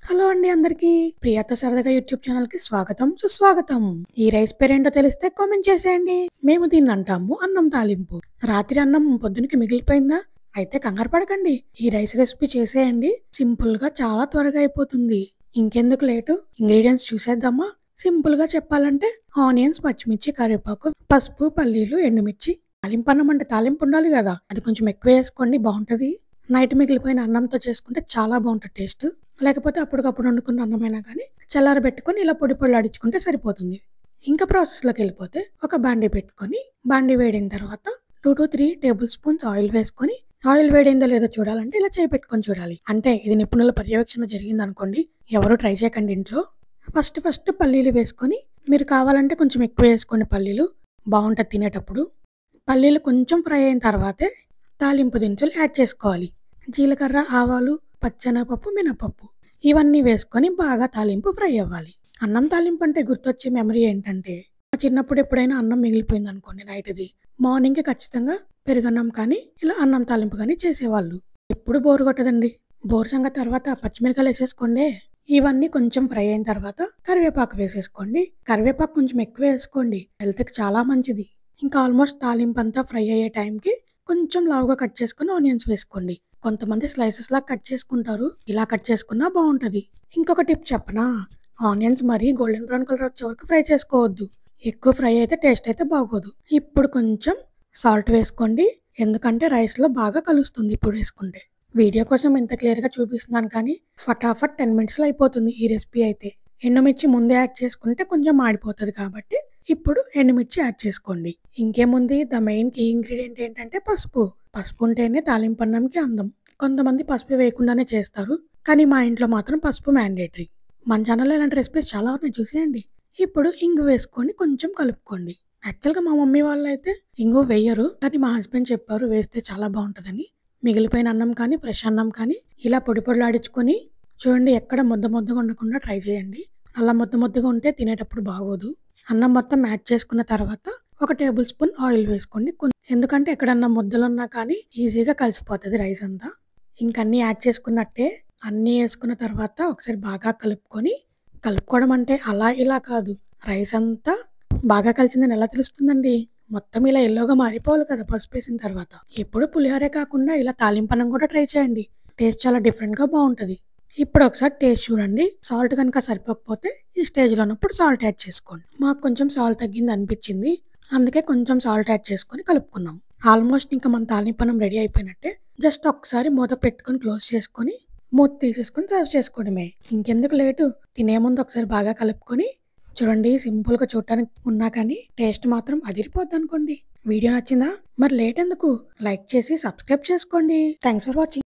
hello అండి అందరికి ప్రియాతో సరదాగా యూట్యూబ్ ఛానల్ కి స్వాగతం సుస్వాగతం ఈ రైస్ పేరేంటో తెలిస్తే కామెంట్ చేసేయండి మేము దీన్ని అంటాము అన్నం తాలింపు రాత్రి అన్నం పొద్దునకి మిగిలిపోయిందా అయితే కంగారు పడకండి ఈ రైస్ రెసిపీ చేసేయండి సింపుల్ గా చాలా త్వరగా అయిపోతుంది ఇంకెందుకు లేటు ఇంగ్రీడియంట్స్ చూసేద్దామా సింపుల్ గా చెప్పాలంటే ఆనియన్స్ పచ్చిమిర్చి కరివేపాకు పసుపు పల్లీలు ఎండుమిర్చి తాలింపు అన్నం అంటే తాలింపు ఉండాలి కదా అది కొంచెం ఎక్కువ వేసుకోండి బాగుంటది నైట్ మిగిలిపోయిన అన్నంతో చేసుకుంటే చాలా బాగుంటుంది టేస్ట్ లేకపోతే అప్పటికప్పుడు వండుకున్న అన్నమైనా కానీ చల్లారబెట్టుకొని ఇలా పొడి పొడి ఆడించుకుంటే సరిపోతుంది ఇంకా ప్రాసెస్లోకి వెళ్ళిపోతే ఒక బాండీ పెట్టుకొని బాండీ వేడిన తర్వాత two to three tablespoons oil వేసుకొని ఆయిల్ వేడిందో లేదో చూడాలంటే ఇలా చేయి పెట్టుకొని చూడాలి అంటే ఇది నిపుణుల పర్యవేక్షణ జరిగింది అనుకోండి ఎవరు ట్రై చేయకండి ఇంట్లో ఫస్ట్ ఫస్ట్ పల్లీలు వేసుకొని మీరు కావాలంటే కొంచెం ఎక్కువ వేసుకోండి పల్లీలు బాగుంటుంది తినేటప్పుడు పల్లీలు కొంచెం ఫ్రై అయిన తర్వాతే తాలింపు దినుసులు యాడ్ చేసుకోవాలి జీలకర్ర ఆవాలు పచ్చెనగపప్పు మినపప్పు ఇవన్నీ వేసుకొని బాగా తాలింపు ఫ్రై అవ్వాలి అన్నం తాలింపు అంటే గుర్తొచ్చే మెమరీ ఏంటంటే మా చిన్నప్పుడు ఎప్పుడైనా అన్నం మిగిలిపోయింది అనుకోండి నైట్ది మార్నింగ్కి ఖచ్చితంగా పెరుగన్నం కానీ ఇలా అన్నం తాలింపు కానీ చేసేవాళ్ళు ఎప్పుడు బోరు కొట్టదండి బోర్ సంగతి తర్వాత పచ్చిమిరకాయలు వేసేసుకోండి ఇవన్నీ కొంచెం ఫ్రై అయిన తర్వాత కరివేపాకు వేసేసుకోండి కరివేపాకు కొంచెం ఎక్కువ వేసుకోండి హెల్త్కి చాలా మంచిది ఇంకా ఆల్మోస్ట్ తాలింపు అంతా ఫ్రై అయ్యే టైంకి కొంచెం లావుగా కట్ చేసుకుని ఆనియన్స్ వేసుకోండి కొంతమంది స్లైసెస్ లా కట్ చేసుకుంటారు ఇలా కట్ చేసుకున్నా బాగుంటది ఇంకొక టిప్ చెప్పనా ఆనియన్స్ మరీ గోల్డెన్ బ్రౌన్ కలర్ వచ్చే వరకు ఫ్రై చేసుకోవద్దు ఎక్కువ ఫ్రై అయితే టేస్ట్ అయితే బాగోదు ఇప్పుడు కొంచెం సాల్ట్ వేసుకోండి ఎందుకంటే రైస్ లో బాగా కలుస్తుంది ఇప్పుడు వేసుకుంటే వీడియో కోసం ఇంత క్లియర్ గా చూపిస్తున్నాను కానీ ఫటాఫట్ టెన్ మినిట్స్ లో అయిపోతుంది ఈ రెసిపీ అయితే ఎండుమిర్చి ముందే యాడ్ చేసుకుంటే కొంచెం మాడిపోతుంది కాబట్టి ఇప్పుడు ఎండుమిర్చి యాడ్ చేసుకోండి ఇంకేముంది ద మెయిన్ కీ ఇంగ్రీడియంట్ ఏంటంటే పసుపు పసుపు ఉంటేనే తాలింపు అన్నంకి అందం కొంతమంది పసుపు వేయకుండానే చేస్తారు కానీ మా ఇంట్లో మాత్రం పసుపు మ్యాండేటరీ మన ఛానల్లో ఇలాంటి రెసిపీస్ చాలా ఉన్నాయి చూసేయండి ఇప్పుడు ఇంగు వేసుకొని కొంచెం కలుపుకోండి యాక్చువల్గా మా మమ్మీ వాళ్ళు అయితే ఇంగు వేయరు కానీ మా హస్బెండ్ చెప్పారు వేస్తే చాలా బాగుంటుందని మిగిలిపోయిన అన్నం కానీ ఫ్రెష్ అన్నం కానీ ఇలా పొడి పొడిలాడించుకొని చూడండి ఎక్కడ ముద్ద ముద్దగా ఉండకుండా ట్రై చేయండి అలా ముద్ద ముద్దగా ఉంటే తినేటప్పుడు బాగోదు అన్నం మొత్తం యాడ్ చేసుకున్న తర్వాత ఒక టేబుల్ స్పూన్ ఆయిల్ వేసుకోండి కొం- ఎందుకంటే ఎక్కడన్నా ముద్దలు ఉన్నా కానీ ఈజీగా కలిసిపోతుంది రైస్ అంతా ఇంక అన్నీ యాడ్ చేసుకున్నట్టే అన్నీ వేసుకున్న తర్వాత ఒకసారి బాగా కలుపుకొని కలుపుకోవడం అంటే అలా ఇలా కాదు రైస్ అంతా బాగా కలిసిందని ఎలా తెలుస్తుందండి మొత్తం ఇలా ఎల్లోగా మారిపోవాలి కదా పసుపు వేసిన తర్వాత ఎప్పుడు పులిహోరే కాకుండా ఇలా తాలింపనం కూడా ట్రై చేయండి టేస్ట్ చాలా డిఫరెంట్గా బాగుంటుంది ఇప్పుడు ఒకసారి టేస్ట్ చూడండి సాల్ట్ కనుక సరిపోకపోతే ఈ స్టేజ్లో ఉన్నప్పుడు సాల్ట్ యాడ్ చేసుకోండి మాకు కొంచెం సాల్ట్ తగ్గింది అనిపించింది అందుకే కొంచెం సాల్ట్ యాడ్ చేసుకొని కలుపుకున్నాం ఆల్మోస్ట్ ఇంకా మన తాలింపనం రెడీ అయిపోయినట్టే జస్ట్ ఒకసారి మూత పెట్టుకొని క్లోజ్ చేసుకొని మూత తీసేసుకొని సర్వ్ చేసుకోవడమే ఇంకెందుకు లేటు తినే ముందు ఒకసారి బాగా కలుపుకొని చూడండి సింపుల్ గా చూడటానికి ఉన్నా కానీ టేస్ట్ మాత్రం అదిరిపోద్ది అనుకోండి వీడియో నచ్చిందా మరి లేట్ ఎందుకు లైక్ చేసి సబ్స్క్రైబ్ చేసుకోండి థ్యాంక్స్ ఫర్ వాచింగ్